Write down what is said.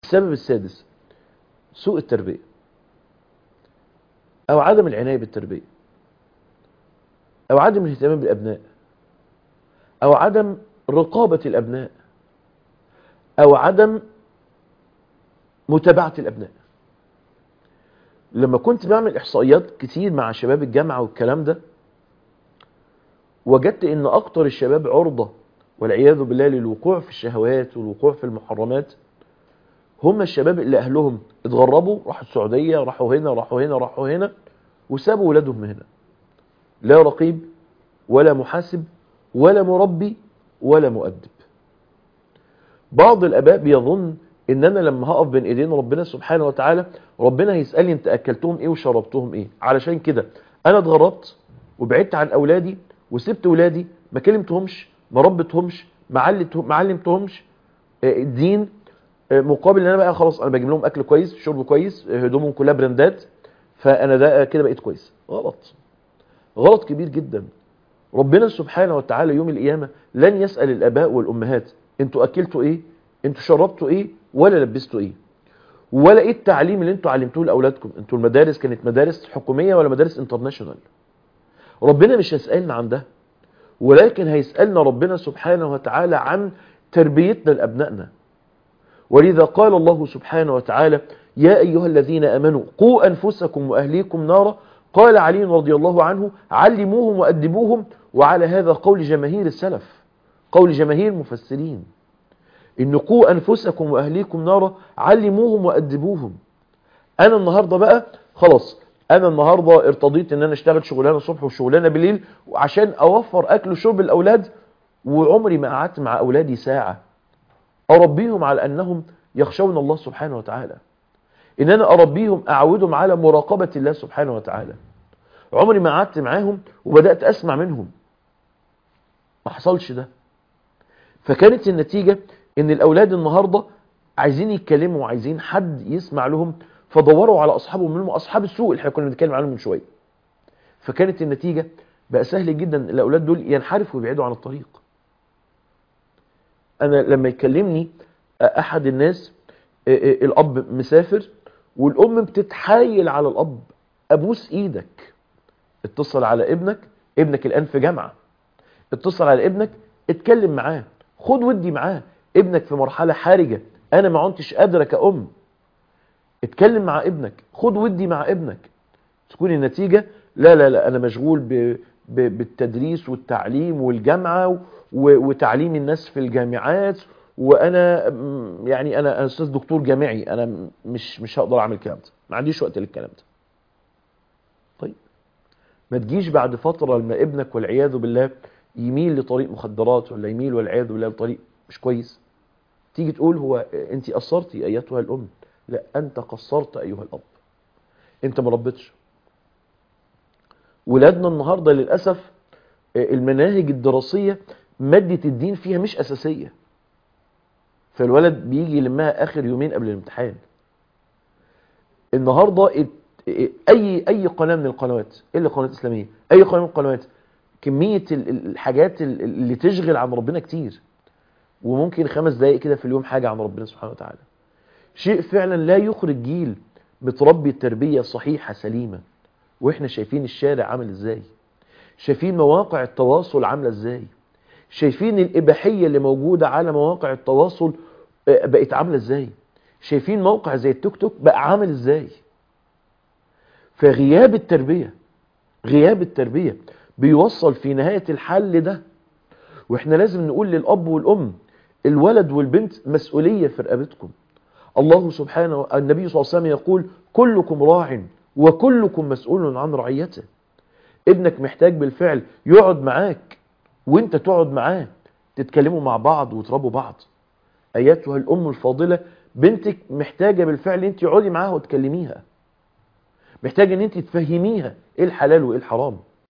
السبب السادس سوء التربية أو عدم العناية بالتربية أو عدم الاهتمام بالأبناء أو عدم رقابة الأبناء أو عدم متابعة الأبناء لما كنت بعمل إحصائيات كتير مع شباب الجامعة والكلام ده وجدت إن أكتر الشباب عرضة والعياذ بالله للوقوع في الشهوات والوقوع في المحرمات هم الشباب اللي أهلهم اتغربوا راحوا السعودية راحوا هنا راحوا هنا راحوا هنا وسابوا ولادهم هنا لا رقيب ولا محاسب ولا مربي ولا مؤدب بعض الاباء بيظن ان انا لما هقف بين ايدين ربنا سبحانه وتعالى ربنا هيسالني انت اكلتهم ايه وشربتهم ايه علشان كده انا اتغربت وبعدت عن اولادي وسبت اولادي ما كلمتهمش ما ربتهمش ما علمتهم ما علمتهمش الدين مقابل ان انا بقى خلاص انا بجيب لهم اكل كويس شرب كويس هدومهم كلها براندات فانا ده كده بقيت كويس غلط غلط كبير جدا ربنا سبحانه وتعالى يوم القيامة لن يسأل الأباء والأمهات انتوا أكلتوا إيه انتوا شربتوا إيه ولا لبستوا إيه ولا إيه التعليم اللي انتوا علمتوه لأولادكم انتوا المدارس كانت مدارس حكومية ولا مدارس انترناشونال ربنا مش هيسألنا عن ده ولكن هيسألنا ربنا سبحانه وتعالى عن تربيتنا لأبنائنا ولذا قال الله سبحانه وتعالى يا أيها الذين أمنوا قوا أنفسكم وأهليكم نارا قال علي رضي الله عنه علموهم وأدبوهم وعلى هذا قول جماهير السلف قول جماهير المفسرين إن قوا أنفسكم وأهليكم نارا علموهم وأدبوهم أنا النهاردة بقى خلاص أنا النهاردة ارتضيت إن أنا اشتغل شغلانة الصبح وشغلانة بالليل عشان أوفر أكل وشرب الأولاد وعمري ما قعدت مع أولادي ساعة أربيهم على أنهم يخشون الله سبحانه وتعالى ان انا اربيهم اعودهم على مراقبة الله سبحانه وتعالى عمري ما قعدت معاهم وبدأت اسمع منهم ما حصلش ده فكانت النتيجة ان الاولاد النهاردة عايزين يتكلموا وعايزين حد يسمع لهم فدوروا على اصحابهم منهم اصحاب السوء اللي احنا كنا بنتكلم عنهم من شوية فكانت النتيجة بقى سهل جدا الاولاد دول ينحرفوا ويبعدوا عن الطريق انا لما يكلمني احد الناس الاب مسافر والام بتتحايل على الاب ابوس ايدك اتصل على ابنك ابنك الان في جامعة اتصل على ابنك اتكلم معاه خد ودي معاه ابنك في مرحلة حرجة انا ما عنتش قادرة كأم اتكلم مع ابنك خد ودي مع ابنك تكون النتيجة لا لا لا انا مشغول ب ب بالتدريس والتعليم والجامعة و وتعليم الناس في الجامعات وانا يعني انا استاذ دكتور جامعي انا مش مش هقدر اعمل الكلام ده ما عنديش وقت للكلام ده طيب ما تجيش بعد فتره لما ابنك والعياذ بالله يميل لطريق مخدرات ولا يميل والعياذ بالله لطريق مش كويس تيجي تقول هو انت قصرتي ايتها الام لا انت قصرت ايها الاب انت ما ربيتش ولادنا النهارده للاسف المناهج الدراسيه ماده الدين فيها مش اساسيه فالولد بيجي يلمها اخر يومين قبل الامتحان النهارده اي اي قناه من القنوات الا قناه اسلاميه اي قناه من القنوات كميه الحاجات اللي تشغل عن ربنا كتير وممكن خمس دقائق كده في اليوم حاجه عن ربنا سبحانه وتعالى شيء فعلا لا يخرج جيل متربي التربيه صحيحه سليمه واحنا شايفين الشارع عامل ازاي شايفين مواقع التواصل عامله ازاي شايفين الإباحية اللي موجودة على مواقع التواصل بقت عاملة ازاي شايفين موقع زي التوك توك بقى عامل ازاي فغياب التربية غياب التربية بيوصل في نهاية الحل ده واحنا لازم نقول للأب والأم الولد والبنت مسؤولية في رقبتكم الله سبحانه النبي صلى الله عليه وسلم يقول كلكم راع وكلكم مسؤول عن رعيته ابنك محتاج بالفعل يقعد معاك وانت تقعد معاه تتكلموا مع بعض وتربوا بعض ايتها الام الفاضله بنتك محتاجه بالفعل انت تقعدي معاها وتكلميها محتاجه ان انت تفهميها ايه الحلال وايه الحرام